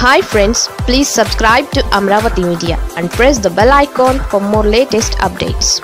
hi friends please subscribe to Amaravati media and press the bell icon for more latest updates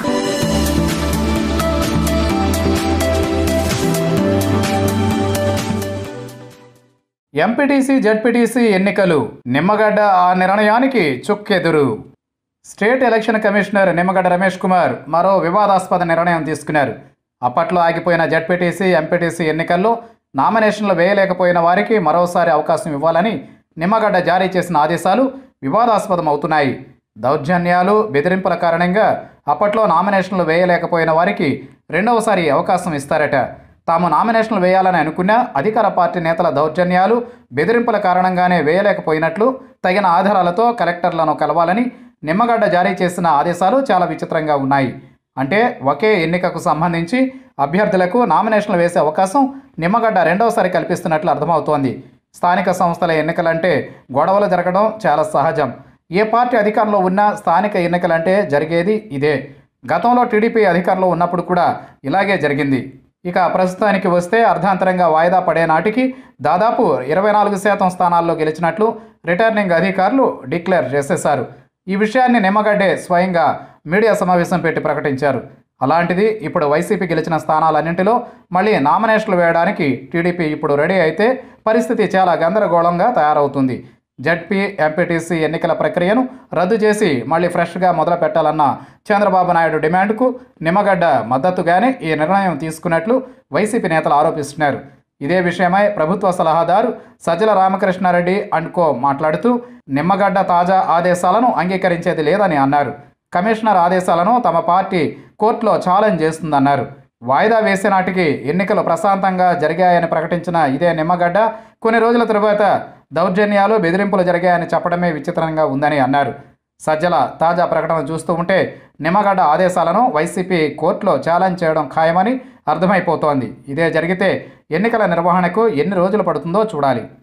MPTC ZPTC ఎన్నికలు నిమ్మగడ్డ ఆ నిర్ణయానికి చుక్కెదురు state election commissioner Nimmagadda Ramesh Kumar మరో వివాదాస్పద నిర్ణయం తీసుకున్నారు అప్పట్లో ఆగిపోయిన జడ్పీటీసీ ఎంపీటీసీ ఎన్నికల్లో నామినేషన్లు వేయలేకపోయిన వారికి మరోసారి అవకాశం ఇవ్వాలని నిమ్మగడ్డ జారీ చేసిన ఆదేశాలు వివాదాస్పదం అవుతున్నాయి దౌర్జన్యాలు బెదిరింపుల కారణంగా అప్పట్లో నామినేషన్లు వేయలేకపోయిన వారికి రెండవసారి అవకాశం ఇస్తారట తాము నామినేషన్లు వేయాలని అనుకున్నా అధికార పార్టీ నేతల దౌర్జన్యాలు బెదిరింపుల కారణంగానే వేయలేకపోయినట్లు తగిన ఆధారాలతో కలెక్టర్లను కలవాలని నిమ్మగడ్డ జారీ చేసిన ఆదేశాలు చాలా విచిత్రంగా ఉన్నాయి అంటే ఒకే ఎన్నికకు సంబంధించి అభ్యర్థులకు నామినేషన్లు వేసే అవకాశం నిమ్మగడ్డ రెండవసారి కల్పిస్తున్నట్లు అర్థమవుతోంది స్థానిక సంస్థల ఎన్నికలంటే గొడవలు జరగడం చాలా సహజం ఏ పార్టీ అధికారంలో ఉన్నా స్థానిక ఎన్నికలంటే జరిగేది ఇదే గతంలో టీడీపీ అధికారంలో ఉన్నప్పుడు కూడా ఇలాగే జరిగింది ఇక ప్రస్తుతానికి వస్తే అర్ధాంతరంగా వాయిదా పడే నాటికి దాదాపు ఇరవై నాలుగు శాతం స్థానాల్లో గెలిచినట్లు రిటర్నింగ్ అధికారులు డిక్లేర్ చేసేశారు ఈ విషయాన్ని నిమ్మగడ్డే స్వయంగా మీడియా సమావేశం పెట్టి ప్రకటించారు అలాంటిది ఇప్పుడు వైసీపీ గెలిచిన స్థానాలన్నింటిలో మళ్ళీ నామినేషన్లు వేయడానికి టీడీపీ ఇప్పుడు రెడీ అయితే పరిస్థితి చాలా గందరగోళంగా తయారవుతుంది జడ్పీ ఎంపీటీసీ ఎన్నికల ప్రక్రియను రద్దు చేసి మళ్ళీ ఫ్రెష్గా మొదలు పెట్టాలన్న చంద్రబాబు నాయుడు డిమాండ్కు నిమ్మగడ్డ మద్దతుగానే ఈ నిర్ణయం తీసుకున్నట్లు వైసీపీ నేతలు ఆరోపిస్తున్నారు ఇదే విషయమై ప్రభుత్వ సలహాదారు సజ్జల రామకృష్ణారెడ్డి అండ్ కో మాట్లాడుతూ నిమ్మగడ్డ తాజా ఆదేశాలను అంగీకరించేది లేదని అన్నారు కమిషనర్ ఆదేశాలను తమ పార్టీ కోర్టులో ఛాలెంజ్ చేస్తుందన్నారు వాయిదా వేసే నాటికి ఎన్నికలు ప్రశాంతంగా జరిగాయని ప్రకటించిన ఇదే నిమ్మగడ్డ కొన్ని రోజుల తరువాత దౌర్జన్యాలు బెదిరింపులు జరిగాయని చెప్పడమే విచిత్రంగా ఉందని అన్నారు సజ్జల తాజా ప్రకటన చూస్తూ ఉంటే నిమ్మగడ్డ ఆదేశాలను వైసీపీ కోర్టులో ఛాలెంజ్ చేయడం ఖాయమని అర్థమైపోతోంది ఇదే జరిగితే ఎన్నికల నిర్వహణకు ఎన్ని రోజులు పడుతుందో చూడాలి